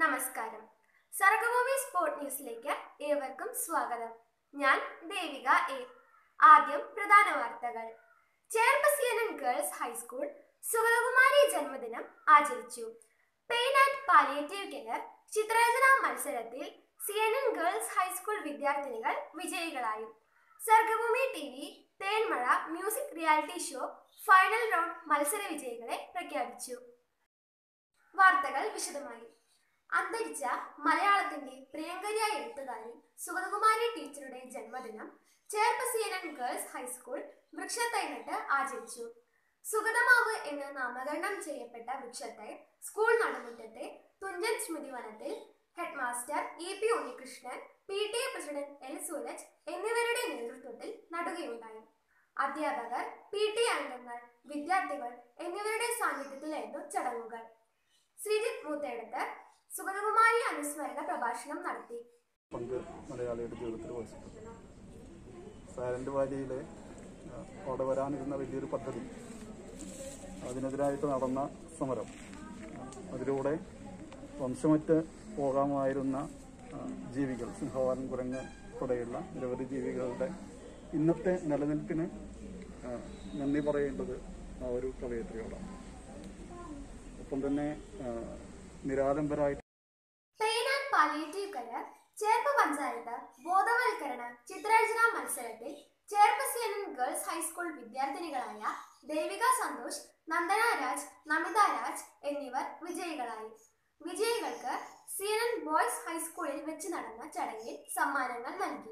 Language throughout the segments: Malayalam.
നമസ്കാരം സർഗഭൂമി സ്പോർട് ന്യൂസിലേക്ക് ഏവർക്കും സ്വാഗതം ഞാൻ ദേവിക എ ആദ്യം പ്രധാന വാർത്തകൾ ചേർപ്പസിയനൻ ഗേൾസ് ഹൈസ്കൂൾ സുഗതകുമാരി ജന്മദിനം ആചരിച്ചു പെയിൻ ആൻഡ് പാലിയേറ്റീവ് കെയർ ചിത്രരചനാ മത്സരത്തിൽ C N N girls high school വിദ്യാർത്ഥിനികൾ വിജയികളായി Sargabhoomi T V Thenmazha music reality show final round മത്സര വിജയികളെ പ്രഖ്യാപിച്ചു വാർത്തകൾ വിശദമായി അന്തരിച്ച മലയാളത്തിന്റെ പ്രിയങ്കരിയായ എഴുത്തുകാരി സുഗതകുമാരി ടീച്ചറുടെ ജന്മദിനം ചേർപ്പസിയനൻ ഗേൾസ് ഹൈസ്കൂൾ വൃക്ഷത്തൈ നട്ട് ആചരിച്ചു സുഗതമാവ് എന്ന് നാമകരണം ചെയ്യപ്പെട്ട വൃക്ഷത്തൈ സ്കൂൾ നടുമുറ്റത്തെ തുഞ്ചൻ സ്മൃതി വനത്തിൽ head master E P Unnikrishnan P T A president L Sooraj എന്നിവരുടെ നേതൃത്വത്തിൽ നടുകയുണ്ടായി അധ്യാപകർ പി ടി അംഗങ്ങൾ വിദ്യാർത്ഥികൾ എന്നിവരുടെ സാന്നിധ്യത്തിലായിരുന്നു ചടങ്ങുകൾ ശ്രീജിത്ത് മൂത്തേടത്ത് സുഗതകുമാരി അനുസ്മരണ പ്രഭാഷണം നടത്തി പങ്ക് മലയാളിയുടെ ജീവിതത്തിൽ വഹിച്ചിട്ടുണ്ട് സൈലന്റ് വാലിയിലെ ആ, അവിടെ വരാനിരുന്ന വലിയൊരു പദ്ധതി അതിനെതിരായിട്ട് നടന്ന സമരം ആ, അതിലൂടെ വംശമറ്റ് പോകാമായിരുന്ന ആ, ജീവികൾ സിംഹവാലൻ കുരങ്ങ് ഉൾപ്പെടെയുള്ള നിരവധി ജീവികളുടെ ഇന്നത്തെ നിലനിൽപ്പിന് ആ, നന്ദി പറയേണ്ടത് ആ ഒരു കവയത്രിയോടാണ് ഒപ്പം തന്നെ ആ, നിരാലംബരായിട്ട് pain and palliative care Cherpu panchayat ബോധവൽക്കരണ ചിത്രരചനാ മത്സരത്തിൽ Cherpu C N girls high school വിദ്യാർത്ഥിനികളായ ദേവിക സന്തോഷ് നന്ദന രാജ് നമിത രാജ് എന്നിവർ വിജയികളായി വിജയികൾക്ക് സി എൻ ബോയ്സ് ഹൈസ്കൂളിൽ വെച്ച് നടന്ന ചടങ്ങിൽ സമ്മാനങ്ങൾ നൽകി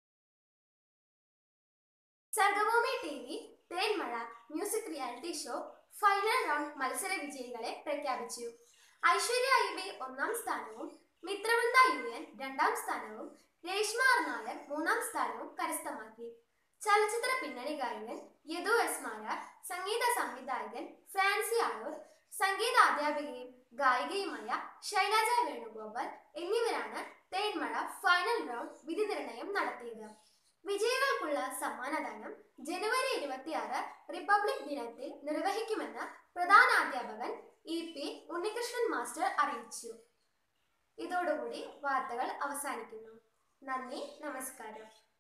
Sargabhoomi T V Thenmazha music reality show final round മത്സര വിജയികളെ പ്രഖ്യാപിച്ചു ഐശ്വര്യ ഐ ബി ഒന്നാം സ്ഥാനവും മിത്രവൃന്ദ യു എൻ രണ്ടാം സ്ഥാനവും രേഷ്മ ആർ നായർ മൂന്നാം സ്ഥാനവും കരസ്ഥമാക്കി ചലച്ചിത്ര പിന്നണി ഗായകൻ യദു എസ് മാരാർ സംഗീത സംവിധായകൻ ഫ്രാൻസി ആളൂർ സംഗീതാധ്യാപികയും ഗായികയുമായ ശൈലജ വേണുഗോപാൽ എന്നിവരാണ് തേൻമഴ ഫൈനൽ റൗണ്ട് വിധി നിർണയം നടത്തിയത് വിജയികൾക്കുള്ള സമ്മാനദാനം ജനുവരി ഇരുപത്തിയാറ് റിപ്പബ്ലിക് ദിനത്തിൽ നിർവഹിക്കുമെന്ന് പ്രധാനാധ്യാപകൻ ഇ പി ഉണ്ണികൃഷ്ണൻ മാസ്റ്റർ അറിയിച്ചു ഇതോടുകൂടി വാർത്തകൾ അവസാനിക്കുന്നു നന്ദി നമസ്കാരം